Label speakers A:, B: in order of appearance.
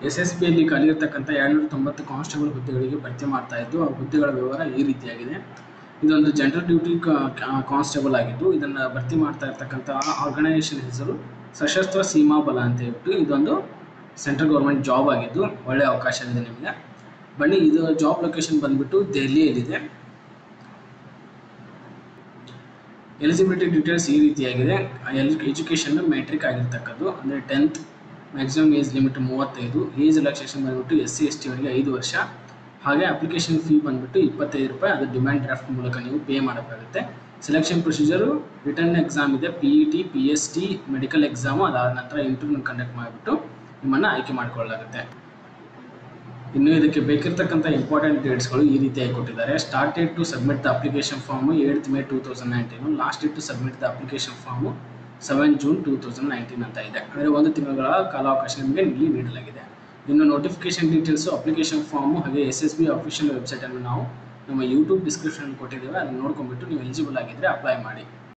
A: S S ಬಿಯಲ್ಲಿ ಖಾಲಿರ್ತಕ್ಕಂಥ ಎರಡುನೂರ ತೊಂಬತ್ತು constable ಹುದ್ದೆಗಳಿಗೆ ಭರ್ತಿ ಮಾಡ್ತಾ ಇದ್ದು ಆ ಹುದ್ದೆಗಳ ವಿವರ ಈ ರೀತಿಯಾಗಿದೆ ಇದೊಂದು ಜನರಲ್ ಡ್ಯೂಟಿ ಕಾನ್ಸ್ಟೇಬಲ್ ಆಗಿದ್ದು ಇದನ್ನು ಭರ್ತಿ ಮಾಡ್ತಾ ಇರ್ತಕ್ಕಂಥ ಆರ್ಗನೈಸೇಷನ್ ಹೆಸರು ಸಶಸ್ತ್ರ ಸೀಮಾ ಬಲ ಅಂತ ಹೇಳ್ಬಿಟ್ಟು ಇದೊಂದು ಸೆಂಟ್ರಲ್ ಗೌರ್ಮೆಂಟ್ ಜಾಬ್ ಆಗಿದ್ದು ಒಳ್ಳೆಯ ಅವಕಾಶ ಇದೆ ನಿಮಗೆ ಬನ್ನಿ ಇದು ಜಾಬ್ ಲೊಕೇಶನ್ ಬಂದ್ಬಿಟ್ಟು ದೆಹಲಿಯಲ್ಲಿದೆ ಎಲಿಜಿಬಿಲಿಟಿ ಡೀಟೇಲ್ಸ್ ಈ ರೀತಿಯಾಗಿದೆ ಎಜುಕೇಷನ್ ಮೆಟ್ರಿಕ್ ಆಗಿರ್ತಕ್ಕದ್ದು ಅಂದರೆ ಟೆಂತ್ ಮ್ಯಾಕ್ಸಿಮಮ್ ಏಜ್ ಲಿಮಿಟ್ ಮೂವತ್ತೈದು ಏಜ್ ರಿಲ್ಯಾಕ್ಸೇಷನ್ ಬಂದ್ಬಿಟ್ಟು ಎಸ್ ಸಿ ಎಸ್ ಟಿ ಅವರಿಗೆ ಐದು ವರ್ಷ ಹಾಗೆ ಅಪ್ಲಿಕೇಶನ್ ಫೀ ಬಂದ್ಬಿಟ್ಟು ಇಪ್ಪತ್ತೈದು ರೂಪಾಯಿ ಅದು ಡಿಮ್ಯಾಂಡ್ ಡ್ರಾಫ್ಟ್ ಮೂಲಕ ನೀವು ಪೇ ಮಾಡೋಕ್ಕಾಗುತ್ತೆ ಸೆಲೆಕ್ಷನ್ ಪ್ರೊಸೀಜರು ರಿಟರ್ನ್ ಎಕ್ಸಾಮ್ ಇದೆ P E T P S T medical exam ಅದಾದ ನಂತರ ಇಂಟರ್ವ್ಯೂ ಕಂಡಕ್ಟ್ ಮಾಡಿಬಿಟ್ಟು ನಿಮ್ಮನ್ನು ಆಯ್ಕೆ ಮಾಡಿಕೊಳ್ಳಲಾಗುತ್ತೆ ಇನ್ನು ಇದಕ್ಕೆ ಬೇಕಿರ್ತಕ್ಕಂಥ ಇಂಪಾರ್ಟೆಂಟ್ ಡೇಟ್ಸ್ಗಳು ಈ ರೀತಿಯಾಗಿ ಕೊಟ್ಟಿದ್ದಾರೆ start date to submit the application form eighth May two thousand nineteen last date to submit the application form seven June two thousand nineteen ಅಂತ ಇದೆ ಅಂದರೆ ಒಂದು ತಿಂಗಳ ಕಾಲಾವಕಾಶ ನಿಮಗೆ ಇಲ್ಲಿ ನೀಡಲಾಗಿದೆ ಇನ್ನು ನೋಟಿಫಿಕೇಶನ್ ಡೀಟೇಲ್ಸು ಅಪ್ಲಿಕೇಶನ್ ಫಾರ್ಮು ಹಾಗೆ ಎಸ್ ಎಸ್ ಬಿ ಅಫಿಷಿಯಲ್ ವೆಬ್ಸೈಟನ್ನು ನಾವು ನಮ್ಮ ಯೂಟ್ಯೂಬ್ ಡಿಸ್ಕ್ರಿಪ್ಷನ್ ಕೊಟ್ಟಿದ್ದೇವೆ ಅದನ್ನು ನೋಡ್ಕೊಂಡ್ಬಿಟ್ಟು ನೀವು ಎಲಿಜಿಬಲ್ ಆಗಿದ್ದರೆ ಅಪ್ಲೈ ಮಾಡಿ